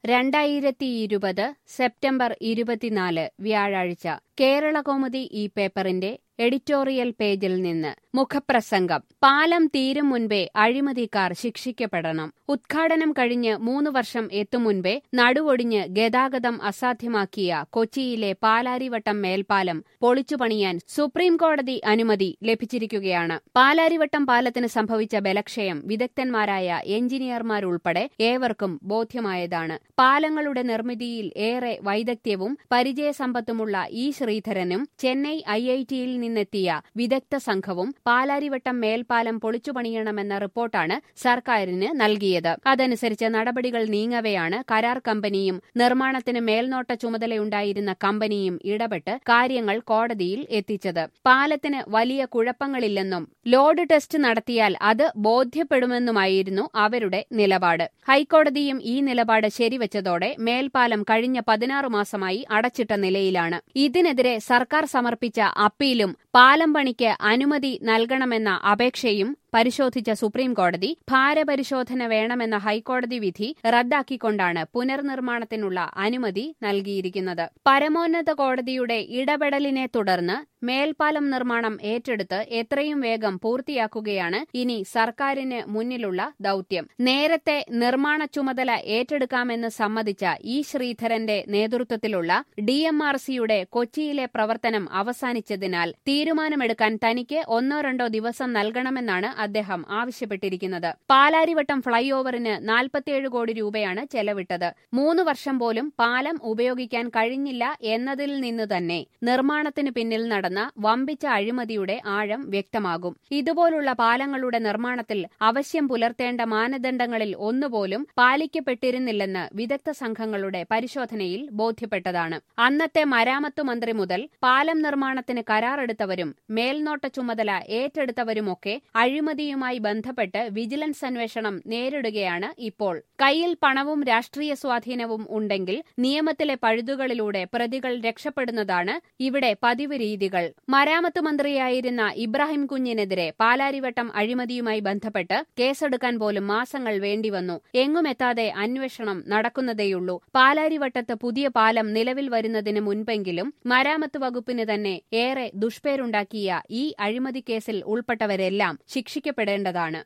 രണ്ടായിരത്തി ഇരുപത് സെപ്റ്റംബർ ഇരുപത്തിനാല് വ്യാഴാഴ്ച കേരളകൗമുദി ഈ പേപ്പറിന്റെ എഡിറ്റോറിയൽ പേജിൽ നിന്ന് മുഖപ്രസംഗം പാലം തീരും മുൻപേ അഴിമതിക്കാർ ശിക്ഷിക്കപ്പെടണം ഉദ്ഘാടനം കഴിഞ്ഞ് മൂന്ന് വർഷം എത്തും മുൻപേ നടുവൊടിഞ്ഞ് ഗതാഗതം അസാധ്യമാക്കിയ കൊച്ചിയിലെ പാലാരിവട്ടം മേൽപ്പാലം പൊളിച്ചുപണിയാൻ സുപ്രീംകോടതി അനുമതി ലഭിച്ചിരിക്കുകയാണ് പാലാരിവട്ടം പാലത്തിന് സംഭവിച്ച ബലക്ഷയം വിദഗ്ധന്മാരായ എഞ്ചിനീയർമാരുൾപ്പെടെ ഏവർക്കും ബോധ്യമായതാണ് പാലങ്ങളുടെ നിർമ്മിതിയിൽ ഏറെ വൈദഗ്ധ്യവും പരിചയസമ്പത്തുമുള്ള ഇ ശ്രീധരനും ചെന്നൈ ഐ ഐ ടിയിൽ നിന്നെത്തിയ വിദഗ്ധ സംഘവും പാലാരിവട്ടം മേൽപ്പാലം പൊളിച്ചുപണിയണമെന്ന റിപ്പോർട്ടാണ് സർക്കാരിന് നൽകിയത് അതനുസരിച്ച് നടപടികൾ നീങ്ങവെയാണ് കരാർ കമ്പനിയും നിർമ്മാണത്തിന് മേൽനോട്ട ചുമതലയുണ്ടായിരുന്ന കമ്പനിയും ഇടപെട്ട് കാര്യങ്ങൾ കോടതിയിൽ എത്തിച്ചത് പാലത്തിന് വലിയ കുഴപ്പങ്ങളില്ലെന്നും ലോഡ് ടെസ്റ്റ് നടത്തിയാൽ അത് ബോധ്യപ്പെടുമെന്നുമായിരുന്നു അവരുടെ നിലപാട് ഹൈക്കോടതിയും ഈ നിലപാട് ശരിവച്ചതോടെ മേൽപ്പാലം കഴിഞ്ഞ പതിനാറ് മാസമായി അടച്ചിട്ട നിലയിലാണ് ഇതിനെതിരെ സർക്കാർ സമർപ്പിച്ച അപ്പീലും പാലം പണിക്ക് അനുമതി നൽകണമെന്ന അപേക്ഷയും പരിശോധിച്ച സുപ്രീംകോടതി ഭാരപരിശോധന വേണമെന്ന ഹൈക്കോടതി വിധി റദ്ദാക്കിക്കൊണ്ടാണ് പുനർനിർമ്മാണത്തിനുള്ള അനുമതി നൽകിയിരിക്കുന്നത് പരമോന്നത കോടതിയുടെ ഇടപെടലിനെ തുടർന്ന് മേൽപ്പാലം നിർമ്മാണം ഏറ്റെടുത്ത് എത്രയും വേഗം പൂർത്തിയാക്കുകയാണ് ഇനി സർക്കാരിന് മുന്നിലുള്ള ദൌത്യം നേരത്തെ നിർമ്മാണ ചുമതല ഏറ്റെടുക്കാമെന്ന് സമ്മതിച്ച ഇ ശ്രീധരന്റെ നേതൃത്വത്തിലുള്ള ഡി എം ആർ സിയുടെ കൊച്ചിയിലെ പ്രവർത്തനം അവസാനിച്ചതിനാൽ തീരുമാനമെടുക്കാൻ തനിക്ക് ഒന്നോ രണ്ടോ ദിവസം നൽകണമെന്നാണ് അദ്ദേഹം ആവശ്യപ്പെട്ടിരിക്കുന്നത് പാലാരിവട്ടം ഫ്ളൈ ഓവറിന് നാൽപ്പത്തിയേഴ് കോടി രൂപയാണ് ചെലവിട്ടത് മൂന്ന് വർഷം പോലും പാലം ഉപയോഗിക്കാൻ കഴിഞ്ഞില്ല എന്നതിൽ നിന്ന് തന്നെ നിർമ്മാണത്തിന് പിന്നിൽ നടന്ന വമ്പിച്ച അഴിമതിയുടെ ആഴം വ്യക്തമാകും ഇതുപോലുള്ള പാലങ്ങളുടെ നിർമ്മാണത്തിൽ അവശ്യം പുലർത്തേണ്ട മാനദണ്ഡങ്ങളിൽ ഒന്നുപോലും പാലിക്കപ്പെട്ടിരുന്നില്ലെന്ന് വിദഗ്ധ സംഘങ്ങളുടെ പരിശോധനയിൽ ബോധ്യപ്പെട്ടതാണ് അന്നത്തെ മരാമത്ത് മന്ത്രി മുതൽ പാലം നിർമ്മാണത്തിന് കരാറെടുത്തവരും മേൽനോട്ട ചുമതല ഏറ്റെടുത്തവരുമൊക്കെ അഴിമതിയുമായി ബന്ധപ്പെട്ട് വിജിലൻസ് അന്വേഷണം നേരിടുകയാണ് ഇപ്പോൾ കയ്യിൽ പണവും രാഷ്ട്രീയ സ്വാധീനവും ഉണ്ടെങ്കിൽ നിയമത്തിലെ പഴുതുകളിലൂടെ പ്രതികൾ രക്ഷപ്പെടുന്നതാണ് ഇവിടെ പതിവ് രീതികൾ മരാമത്ത് മന്ത്രിയായിരുന്ന ഇബ്രാഹിം കുഞ്ഞിനെതിരെ പാലാരിവട്ടം അഴിമതിയുമായി ബന്ധപ്പെട്ട് കേസെടുക്കാൻ പോലും മാസങ്ങൾ വേണ്ടിവന്നു എങ്ങുമെത്താതെ അന്വേഷണം നടക്കുന്നതേയുള്ളൂ പാലാരിവട്ടത്ത് പുതിയ പാലം നിലവിൽ വരുന്നതിന് മുൻപെങ്കിലും മരാമത്ത് വകുപ്പിന് തന്നെ ഏറെ ദുഷ്പേരുണ്ടാക്കിയ ഈ അഴിമതി കേസിൽ ഉൾപ്പെട്ടവരെല്ലാം ശിക്ഷിക്കപ്പെടേണ്ടതാണ്